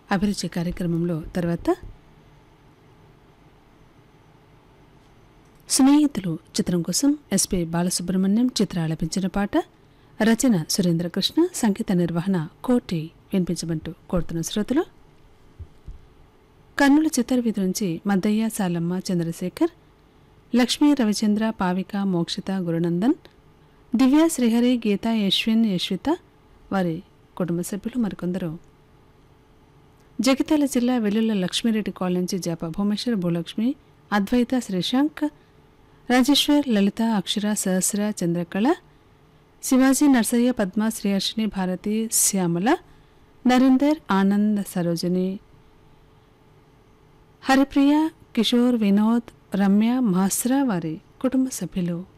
అభిరుచి కార్యక్రమంలో తర్వాత స్నేహితులు చిత్రం కోసం ఎస్పి బాలసుబ్రహ్మణ్యం చిత్ర ఆలపించిన పాట రచన సురేంద్రకృష్ణ సంగీత నిర్వహణ కోటి వినిపించమంటూ కోరుతున్న శ్రోతలు కర్నూలు చిత్తరవీధి నుంచి మద్దయ్య సాలమ్మ చంద్రశేఖర్ లక్ష్మీ రవిచంద్ర పావిక మోక్షిత గురునందన్ దివ్య శ్రీహరి గీత యశ్విన్ యశ్విత వారి కుటుంబ సభ్యులు మరికొందరు జగిత్యాల జిల్లా వెల్లుల్ల లక్ష్మీరెడ్డి కాలనీ నుంచి జాప భూమేశ్వర్ భూలక్ష్మి అద్వైత శ్రీశాంక్ రాజేశ్వర్ లలిత అక్షర సహస్ర చంద్రకళ శివాజీ నర్సయ్య పద్మ శ్రీహర్షిని భారతి శ్యామల నరేందర్ ఆనంద్ సరోజిని హరిప్రియ కిషోర్ వినోద్ రమ్య మహాస్రా వారి కుటుంబ సభ్యులు